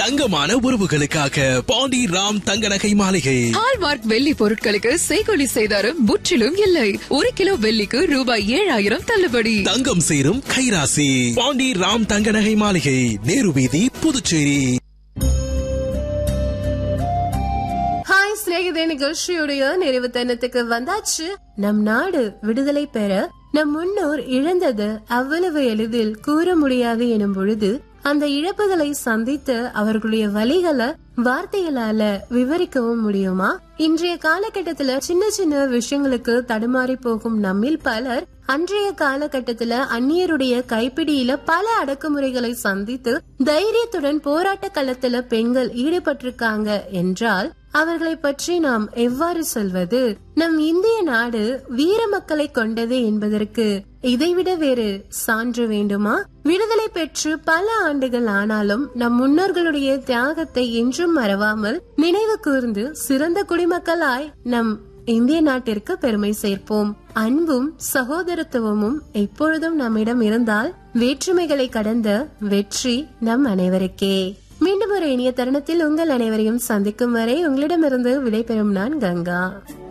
தங்கமான உறவுகளுக்காக பாண்டி ராம் தங்க நகை மாளிகை ஹால்மார்க் வெள்ளி பொருட்களுக்கு செய்கொலி செய்தாரும் முற்றிலும் இல்லை ஒரு கிலோ வெள்ளிக்கு ரூபாய் ஏழாயிரம் தள்ளுபடி தங்கம் சேரும் கைராசி பாண்டி ராம் தங்க நகை மாளிகை நேரு வீதி புதுச்சேரி ஹாய் சிநேகிதே நிகழ்ச்சியுடைய நிறைவு தருணத்துக்கு வந்தாச்சு நம் நாடு விடுதலை பெற நம் முன்னோர் இழந்தது அவ்வளவு எளிதில் கூற முடியாது எனும் பொழுது அந்த இழப்புகளை சந்தித்து அவர்களுடைய வழிகளை வார்த்தைகளால விவரிக்கவும் முடியுமா இன்றைய காலகட்டத்துல சின்ன சின்ன விஷயங்களுக்கு தடுமாறி போகும் நம்மில் பலர் அன்றைய காலகட்டத்துல அந்நியருடைய கைப்பிடியில பல அடக்குமுறைகளை சந்தித்து தைரியத்துடன் போராட்ட களத்துல பெண்கள் ஈடுபட்டிருக்காங்க என்றால் அவர்களை பற்றி நாம் எவ்வாறு சொல்வது நம் இந்திய நாடு வீர மக்களை கொண்டது என்பதற்கு இதைவிட வேறு சான்று வேண்டுமா விடுதலை பெற்று பல ஆண்டுகள் ஆனாலும் நம் முன்னோர்களுடைய தியாகத்தை என்றும் மறவாமல் நினைவு கூர்ந்து சிறந்த குடிமக்களாய் நம் இந்திய நாட்டிற்கு பெருமை சேர்ப்போம் அன்பும் சகோதரத்துவமும் எப்பொழுதும் நம்மிடம் இருந்தால் வேற்றுமைகளை கடந்த வெற்றி நம் அனைவருக்கே மீண்டும் ஒரு இனிய தருணத்தில் உங்கள் அனைவரையும் சந்திக்கும் வரை உங்களிடமிருந்து விடைபெறும் நான் கங்கா